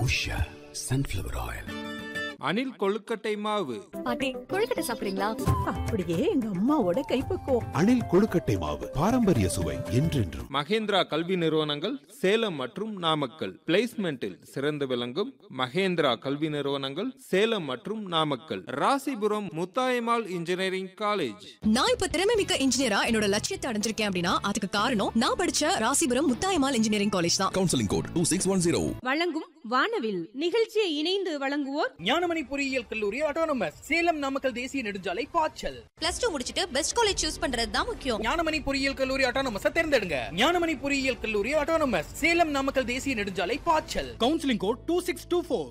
Usha sunflower oil Anil கொழுக்கட்டை மாவு பாட்டி கொழுக்கட்டை சாப்பிடுறீங்களா அப்படியே எங்க அம்மாவோட கைப்பக்குவம் அணில் கொழுக்கட்டை மாவு பாரம்பரிய சுவை என்றென்றும் மகேந்திரா கல்வி நிறுவனங்கள் சேலம் மற்றும் நாமக்கல் பிளேஸ்மெண்டில் சிறந்து விளங்கும் மகேந்திரா கல்வி நிறுவனங்கள் சேலம் மற்றும் நாமக்கல் ராசிபுரம் முத்தாயம்மாள் இன்ஜினியரிங் காலேஜ் நான் இப்ப திறமை மிக்க இன்ஜினியரா என்னோட லட்சியத்தை அடைஞ்சிருக்கேன் அப்படின்னா அதுக்கு காரணம் நான் படிச்ச ராசிபுரம் முத்தாயமால் இன்ஜினியரிங் காலேஜ் தான் counseling code 2610. வழங்கும் வானவில் நிகழ்ச்சியை இணைந்து வழங்குவோர் ஞானமணி பொறியியல் கல்லூரி ஆட்டோனமஸ் சேலம் நாமக்கல் தேசிய நெடுஞ்சாலை பாய்ச்சல் பிளஸ் டூ முடிச்சிட்டு பெஸ்ட் காலேஜ் சூஸ் பண்றது தான் முக்கியம் ஞானமணி பொறியியல் கல்லூரி ஆட்டோனமஸ் தேர்ந்தெடுங்க ஞானமணி பொறியியல் கல்லூரி ஆட்டோனமஸ் சேலம் நாமக்கல் தேசிய நெடுஞ்சாலை பாய்ச்சல் counselling code two six two four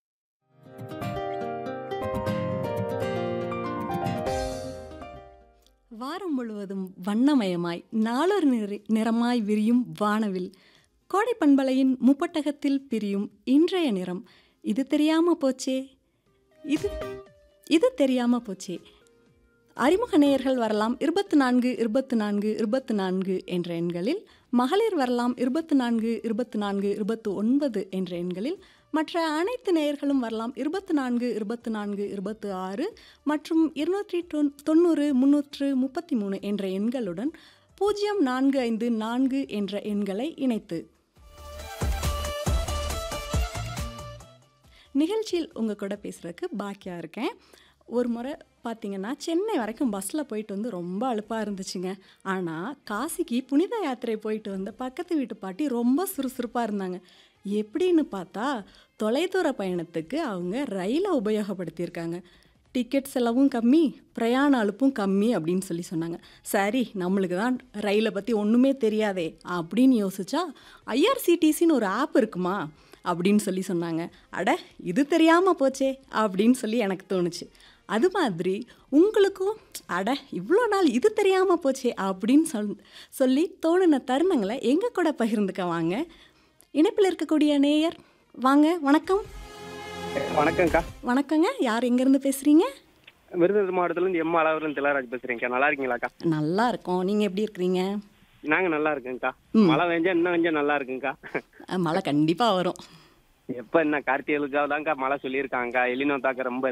வாரம் முழுவதும் வண்ணமயமாய் நாளொரு நிறை நிறமாய் விரியும் வானவில் கோடை பண்பலையின் முப்பட்டகத்தில் பிரியும் இன்றைய நிறம் இது தெரியாம போச்சே இது இது தெரியாம போச்சே அறிமுக நேயர்கள் வரலாம் இருபத்து நான்கு இருபத்து நான்கு இருபத்து நான்கு என்ற எண்களில் மகளிர் வரலாம் இருபத்து நான்கு இருபத்து நான்கு இருபத்து ஒன்பது என்ற எண்களில் மற்ற அனைத்து நேயர்களும் வரலாம் இருபத்து நான்கு இருபத்து நான்கு இருபத்து ஆறு மற்றும் இருநூற்றி தொன் தொண்ணூறு முன்னூற்று முப்பத்தி மூணு என்ற எண்களுடன் பூஜ்ஜியம் நான்கு ஐந்து நான்கு என்ற எண்களை இணைத்து நிகழ்ச்சியில் உங்கள் கூட பேசுகிறதுக்கு பாக்கியாக இருக்கேன் ஒரு முறை பார்த்தீங்கன்னா சென்னை வரைக்கும் பஸ்ஸில் போயிட்டு வந்து ரொம்ப அலுப்பாக இருந்துச்சுங்க ஆனால் காசிக்கு புனித யாத்திரை போயிட்டு வந்த பக்கத்து வீட்டு பாட்டி ரொம்ப சுறுசுறுப்பாக இருந்தாங்க எப்படின்னு பார்த்தா தொலைதூர பயணத்துக்கு அவங்க ரயிலை உபயோகப்படுத்தியிருக்காங்க டிக்கெட் செலவும் கம்மி பிரயாண அலுப்பும் கம்மி அப்படின்னு சொல்லி சொன்னாங்க சரி நம்மளுக்கு தான் ரயிலை பற்றி ஒன்றுமே தெரியாதே அப்படின்னு யோசிச்சா ஐஆர்சிடிசின்னு ஒரு ஆப் இருக்குமா அப்படின்னு சொல்லி சொன்னாங்க அட இது தெரியாமல் போச்சே அப்படின்னு சொல்லி எனக்கு தோணுச்சு அது மாதிரி உங்களுக்கும் அட இவ்வளோ நாள் இது தெரியாமல் போச்சே அப்படின்னு சொல் சொல்லி தோணுன தருணங்களை எங்கள் கூட பகிர்ந்துக்க வாங்க இணைப்பில் இருக்கக்கூடிய நேயர் வாங்க வணக்கம் வணக்கம்க்கா வணக்கங்க யார் எங்கேருந்து பேசுகிறீங்க விருதுநகர் மாவட்டத்துலேருந்து எம் அலாவரம் திலராஜ் பேசுறேன்க்கா நல்லா இருக்கீங்களாக்கா நல்லா இருக்கோம் நீங்கள் எப்படி இருக்கிறீங்க நாங்க நல்லா இருக்கேங்க்கா ம். மழை பெஞ்சா இன்னும் கொஞ்சம் நல்லா இருக்குங்கக்கா அஹ், மழை கண்டிப்பாக வரும் எப்ப என்ன கார்த்திகளுக்காக தான்க்கா மழை சொல்லியிருக்காங்கக்கா எலினோ தாக்க ரொம்ப